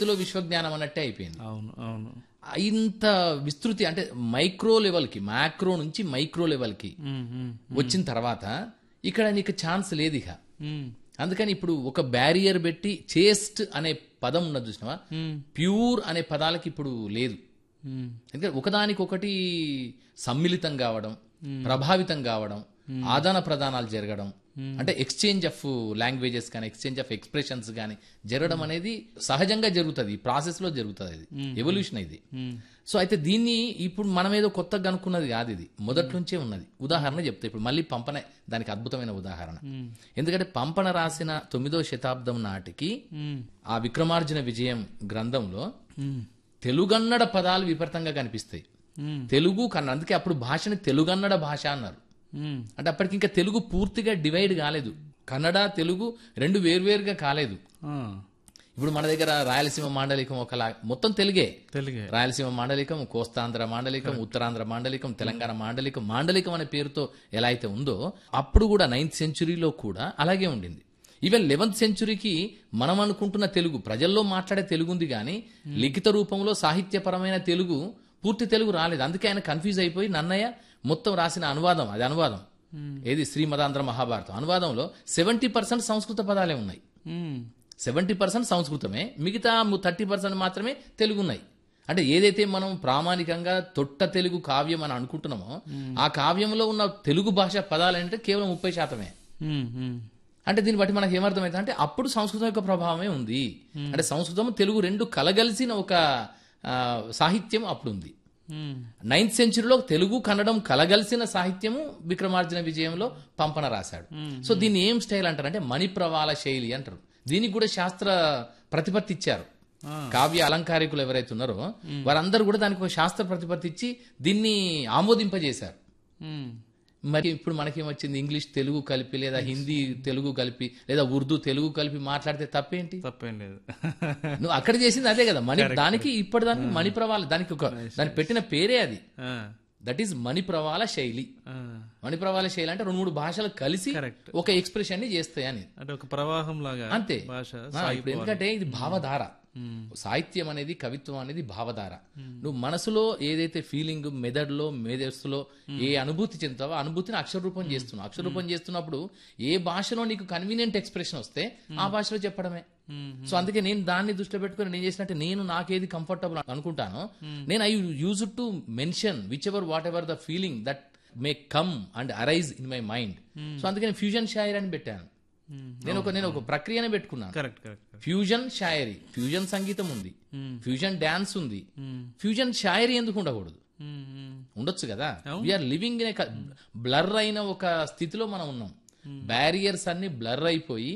చేతిలో విశ్వజ్ఞానం అన్నట్టే అయిపోయింది అవును అవును ఇంత విస్తృతి అంటే మైక్రో లెవెల్కి మ్యాక్రో నుంచి మైక్రో లెవెల్కి ఉమ్, ఉమ్, వచ్చిన తర్వాత ఇక్కడ నీకు ఛాన్స్ లేదు ఇక ఉమ్, అందుకని ఇప్పుడు ఒక బ్యారియర్ పెట్టి చేస్ట్ అనే పదం ఉన్నది చూసినావా ఉమ్, ప్యూర్ అనే పదాలకి ఇప్పుడు లేదు ఉమ్, ఎందుకంటే ఒకదానికొకటి సమ్మిళితం కావడం ప్రభావితం కావడం ఆదాన ప్రదానాలు జరగడం అంటే ఎక్స్చేంజ్ ఆఫ్ లాంగ్వేజెస్ కానీ ఎక్స్చేంజ్ ఆఫ్ ఎక్స్ప్రెషన్స్ కానీ జరగడం అనేది సహజంగా జరుగుతుంది ఈ ప్రాసెస్ లో జరుగుతుంది ఇది ఎవల్యూషన్ ఇది ఉమ్, సో అయితే దీన్ని ఇప్పుడు మనం ఏదో కొత్తగా అనుకున్నది కాదు ఇది మొదటి నుంచే ఉన్నది ఉదాహరణ చెప్తా ఇప్పుడు మళ్ళీ పంపన దానికి అద్భుతమైన ఉదాహరణ ఎందుకంటే పంపన రాసిన తొమ్మిదో శతాబ్దం నాటికి ఉమ్, ఆ విక్రమార్జున విజయం గ్రంథంలో ఉమ్, తెలుగన్నడ పదాలు విపరీతంగా కనిపిస్తాయి ఉమ్, తెలుగు కన్నడ అందుకే అప్పుడు భాషని తెలుగన్నడ భాష అన్నారు ఉమ్, అంటే అప్పటికి ఇంకా తెలుగు పూర్తిగా డివైడ్ కాలేదు కన్నడ తెలుగు రెండు వేర్వేరుగా కాలేదు ఆ, ఇప్పుడు మన దగ్గర రాయలసీమ మాండలికం ఒకలా మొత్తం తెలుగే తెలుగే రాయలసీమ మాండలికం కోస్తాంధ్ర మాండలికం ఉత్తరాంధ్ర మాండలికం తెలంగాణ మాండలికం మాండలికం అనే పేరుతో ఎలా అయితే ఉందో అప్పుడు కూడా నైన్త్ సెంచురీలో కూడా అలాగే ఉండింది ఈవెన్ లెవెన్త్ సెంచురీకి మనం అనుకుంటున్న తెలుగు ప్రజల్లో మాట్లాడే తెలుగు ఉంది కానీ లిఖిత రూపంలో సాహిత్యపరమైన తెలుగు పూర్తి తెలుగు రాలేదు అందుకే ఆయన కన్ఫ్యూజ్ అయిపోయి నన్నయ్య మొత్తం రాసిన అనువాదం అది అనువాదం ఏది శ్రీమదాంధ్ర మహాభారతం అనువాదంలో సెవెంటీ పర్సెంట్ సంస్కృత పదాలే ఉన్నాయి ఉమ్, సెవెంటీ పర్సెంట్ సంస్కృతమే మిగతా థర్టీ పర్సెంట్ మాత్రమే తెలుగు ఉన్నాయి అంటే ఏదైతే మనం ప్రామాణికంగా తొట్ట తెలుగు కావ్యం అని అనుకుంటున్నామో ఆ కావ్యంలో ఉన్న తెలుగు భాష పదాలు అంటే కేవలం ముప్పై శాతమే ఉమ్, ఉమ్, అంటే దీన్ని బట్టి మనకి ఏమర్థమైంది అంటే అప్పుడు సంస్కృతం యొక్క ప్రభావమే ఉంది అంటే సంస్కృతం తెలుగు రెండు కలగలిసిన ఒక ఆ, సాహిత్యం అప్పుడు ఉంది ఉమ్, నైన్త్ సెంచురీలో తెలుగు కన్నడం కలగలిసిన సాహిత్యము విక్రమార్జున విజయంలో పంపన రాశాడు సో దీన్ని ఏం స్టైల్ అంటారు అంటే మణిప్రవాల శైలి అంటారు దీనికి కూడా శాస్త్ర ప్రతిపత్తి ఇచ్చారు కావ్య అలంకారికులు ఎవరైతే ఉన్నారో వారందరూ కూడా దానికి ఒక శాస్త్ర ప్రతిపత్తి ఇచ్చి దీన్ని ఆమోదింపజేశారు ఉమ్, మరి ఇప్పుడు మనకేమొచ్చింది ఇంగ్లీష్ తెలుగు కలిపి లేదా హిందీ తెలుగు కలిపి లేదా ఉర్దూ తెలుగు కలిపి మాట్లాడితే తప్పేంటి తప్పేం లేదు నువ్వు అక్కడ చేసింది అదే కదా మణి దానికి ఇప్పటిదానికి మణిప్రవాల దానికి ఒక దానికి పెట్టిన పేరే అది ఆ, దట్ ఈస్ మణిప్రవాల శైలి ఆ, మణిప్రవాల శైలి అంటే రెండు మూడు భాషలు కలిసి Correct. ఒక ఎక్స్ప్రెషన్ ని చేస్తాయని అంటే ఒక ప్రవాహం లాగా అంతే భాష ఆ, ఇప్పుడు ఎందుకంటే ఇది భావధార సాహిత్యం అనేది కవిత్వం అనేది భావధార నువ్వు మనసులో ఏదైతే ఫీలింగ్ మెదడులో మేధస్సులో ఏ అనుభూతి చెందుతావో ఆ అనుభూతిని అక్షర రూపం చేస్తున్నావు అక్షర రూపం చేస్తున్నప్పుడు ఏ భాషలో నీకు కన్వీనియంట్ ఎక్స్ప్రెషన్ వస్తే ఆ భాషలో చెప్పడమే సో అందుకే నేను దాన్ని దృష్టిలో పెట్టుకుని నేను చేసినట్టు నేను నాకేది కంఫర్టబుల్ అనుకుంటానో నేను I use to mention whichever whatever the feeling that may come and arise in my mind so అందుకని ఫ్యూజన్ షాయర్ అని పెట్టాను నేను ఒక నేను ఒక ప్రక్రియనే పెట్టుకున్నాను కరెక్ట్ కరెక్ట్ ఫ్యూజన్ షాయరీ ఫ్యూజన్ సంగీతం ఉంది ఫ్యూజన్ డాన్స్ ఉంది ఫ్యూజన్ షాయరీ ఎందుకు ఉండకూడదు ఉండొచ్చు కదా వీఆర్ లివింగ్ ఇన్ బ్లర్ అయిన ఒక స్థితిలో మనం ఉన్నాం బ్యారియర్స్ అన్ని బ్లర్ అయిపోయి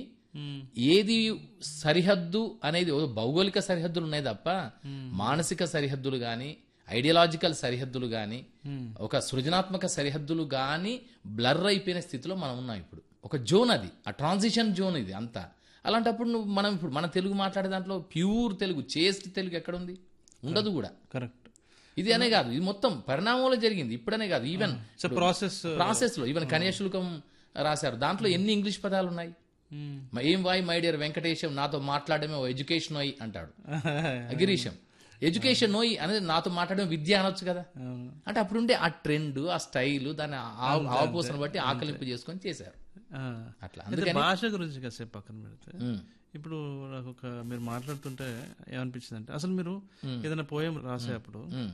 ఏది సరిహద్దు అనేది ఓ భౌగోళిక సరిహద్దులు ఉన్నాయి తప్ప మానసిక సరిహద్దులు గాని ఐడియాలజికల్ సరిహద్దులు గాని ఒక సృజనాత్మక సరిహద్దులు గాని బ్లర్ అయిపోయిన స్థితిలో మనం ఉన్నాం ఇప్పుడు ఒక జోన్ అది ఆ ట్రాన్సిషన్ జోన్ ఇది అంతా అలాంటప్పుడు నువ్వు మనం ఇప్పుడు మన తెలుగు మాట్లాడే దాంట్లో ప్యూర్ తెలుగు చేస్ట్ తెలుగు ఎక్కడుంది ఉండదు కూడా కరెక్ట్ ఇది అనే కాదు ఇది మొత్తం పరిణామంలో జరిగింది ఇప్పుడనే కాదు ఈవెన్ సో ప్రాసెస్ ప్రాసెస్ లో ఈవెన్ కన్యాశుల్కం రాశారు దాంట్లో ఎన్ని ఇంగ్లీష్ పదాలు ఉన్నాయి మ- ఏం వాయి మై డియర్ వెంకటేశం నాతో మాట్లాడమే ఓ ఎడ్యుకేషన్ నోయి అంటాడు గిరీశం ఎడ్యుకేషన్ నోయి అనేది నాతో మాట్లాడమే విద్య అనొచ్చు కదా అంటే అప్పుడుండే ఆ ట్రెండ్ ఆ స్టైల్ దాని ఆ- ఆవపోసన బట్టి ఆకలింపు చేసుకొని చేశారు అట్లా అయితే భాష గురించి కాసేపు పక్కన పెడితే ఉమ్, ఇప్పుడు నాకు ఒక మీరు మాట్లాడుతుంటే ఏమనిపించింది అంటే అసలు మీరు ఏదైనా పోయం రాసేటప్పుడు ఉమ్.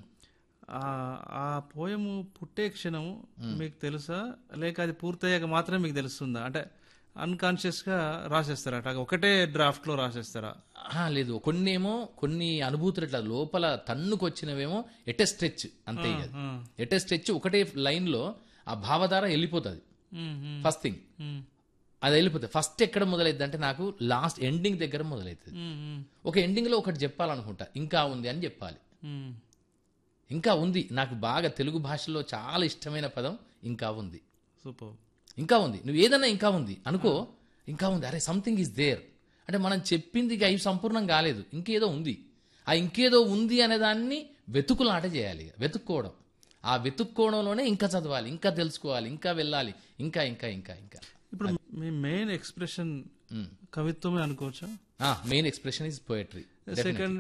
ఆ ఆ పోయము పుట్టే క్షణం మీకు తెలుసా లేక అది పూర్తయ్యాక మాత్రమే మీకు తెలుస్తుందా అంటే అన్కాన్షియస్ గా రాసేస్తారా అట్లా ఒకటే డ్రాఫ్ట్ లో రాసేస్తారా ఆ, లేదు కొన్నేమో కొన్ని అనుభూతులు ఇట్లా లోపల తన్నుకు వచ్చినవేమో ఎటే స్ట్రెచ్ అంతే ఇక అది. ఆ. ఎటే స్ట్రెచ్ ఒకటే లైన్ లో ఆ భావధార వెళ్ళిపోతుంది ఉమ్, ఉమ్, ఫస్ట్ థింగ్ ఉమ్, అది వెళ్ళిపోతుంది ఫస్ట్ ఎక్కడ మొదలైద్ది అంటే నాకు లాస్ట్ ఎండింగ్ దగ్గర మొదలవుతుంది ఉమ్, ఉమ్, ఒక ఎండింగ్ లో ఒకటి చెప్పాలనుకుంటా ఇంకా ఉంది అని చెప్పాలి ఉమ్, ఇంకా ఉంది నాకు బాగా తెలుగు భాషలో చాలా ఇష్టమైన పదం ఇంకా ఉంది సూపర్ ఇంకా ఉంది నువ్వు ఏదన్నా ఇంకా ఉంది అనుకో ఇంకా ఉంది అరే సంథింగ్ ఈజ్ దేర్ అంటే మనం చెప్పింది ఇక అవి సంపూర్ణం కాలేదు ఇంకేదో ఉంది ఆ ఇంకేదో ఉంది అనే దాన్ని వెతుకులాట చేయాలి వెతుక్కోవడం ఆ వెతుక్కోవడంలోనే ఇంకా చదవాలి ఇంకా తెలుసుకోవాలి ఇంకా వెళ్ళాలి ఇంకా ఇంకా ఇంకా ఇంకా ఇప్పుడు మీ మెయిన్ ఎక్స్ప్రెషన్ కవిత్వమే అనుకోవచ్చా main expression is poetry second